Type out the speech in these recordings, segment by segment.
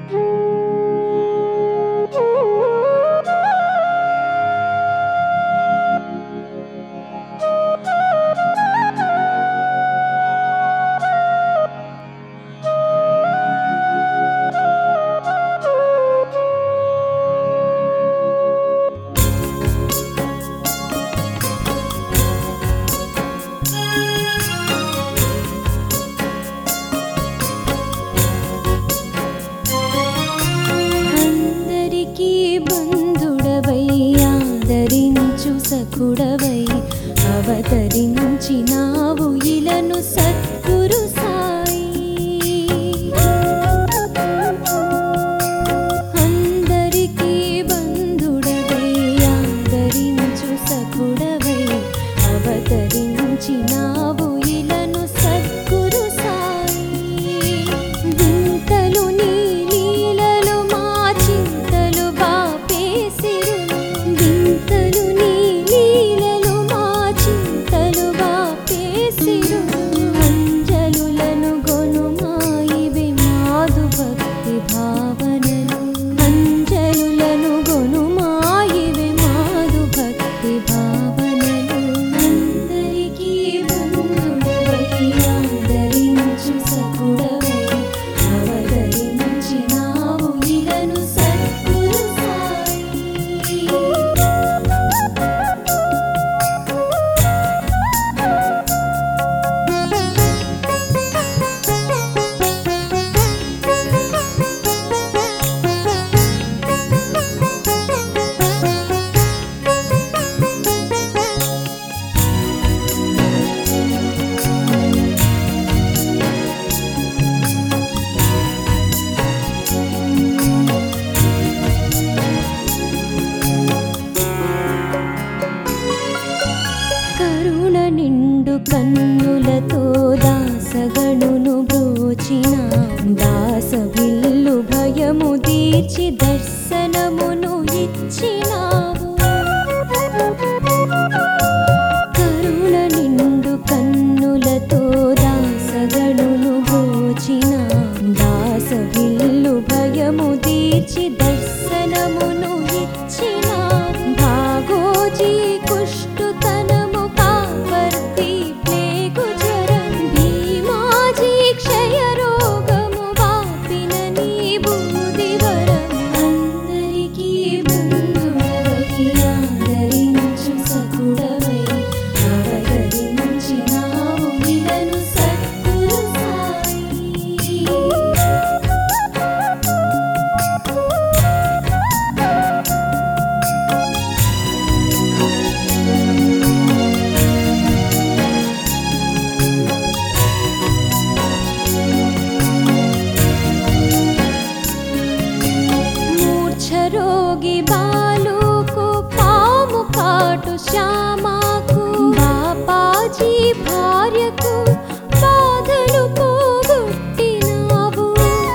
అందరికీ బంధుడవై ఆదరించు సకుడవై అవతరించినావు ఇలను సద్గురు సాయి అందరికీ బంధుడవై ఆదరించు సకుడవై అవతరించినావు ఇలను సద్గురు సాయి వింతలు నీ లీలలు మా చింతలు బాపేసిరులు వింతలు నీ లీలలు మా చింతలు బాపేసిరులు అంజలులను గొనుమాయివి మాదు భక్తి భావనలు అంజలులను గొనుమాయివి మాదు భక్తి భావనలు అందరికీ బంధుడవై ఆదరించు సకుడవై అవతరించినావు ఇలను సద్గురు సాయి కరుణ నిండు కన్నులతో దాసగణును బ్రోచిన దాస విల్లు భయము తీర్చి దర్శనమును ఇచ్చినావు కరుణ నిండు కన్నులతో దాసగణును బ్రోచిన దాస విల్లు భయము తీర్చి దర్శనమును ఇచ్చిన భాగోజీ కుష్టుతనము కాపర్తి ప్లేగు జ్వరం భీమాజీ క్షయ రోగము వాపిన నీ బూదివరం అందరికీ బంధుడవై ఆదరించు సకుడవై అవతరించినావు ఇలను సద్గురు సాయి మూర్ఛరోగి బాలుకు పాము కాటు శ్యామాకు బాపాజీ భార్యకు బాధలు పోగొట్టినావు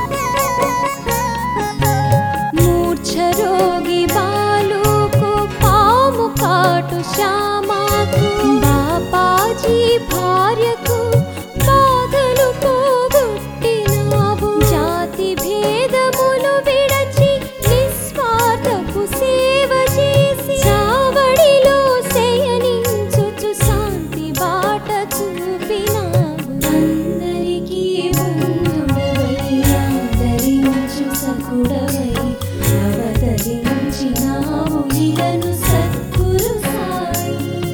మూర్ఛరోగి బాలుకు పాము కాటు శ్యామాకు బాపాజీ భార్యకు బాధలు పోగొట్టినావు జాతి భేదములు విడచి నిస్వార్థపు సేవ చేసి చావడిలో శయనించుచు శాంతి బాట చూపినావు అందరికీ బంధుడవై ఆదరించు సకుడవై అవతరించినావు ఇలను సద్గురు సాయి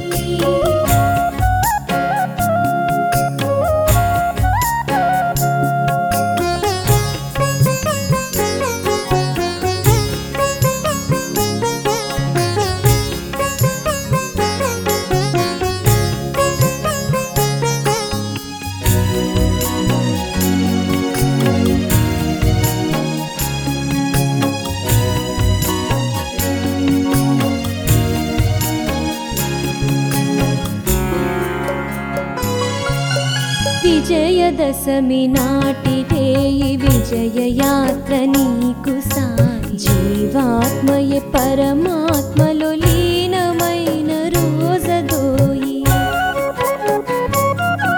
విజయదశమి నాటి రేయి విజయ యాత్ర నీకు సాయి జీవాత్మయే పరమాత్మలో లీనమైన రోజదోయి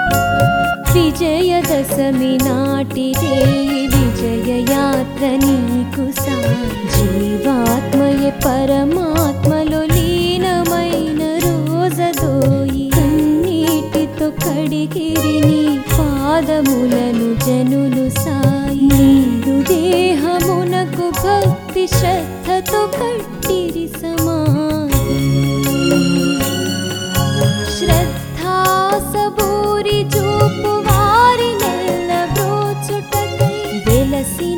విజయదశమి నాటి రేయి విజయ యాత్ర నీకు జీవాత్మయే పరమాత్మలో లీనమైన రోజదోయి కన్నీటితో కడిగిరి నీ పాదములను జనులు సాయి నీదు దేహమునకు భక్తి శ్రద్ధతో కట్టిరి సమాధి శ్రద్ధాసబూరి చూపు వారి నెల్ల బ్రోచుటకై వెలసిన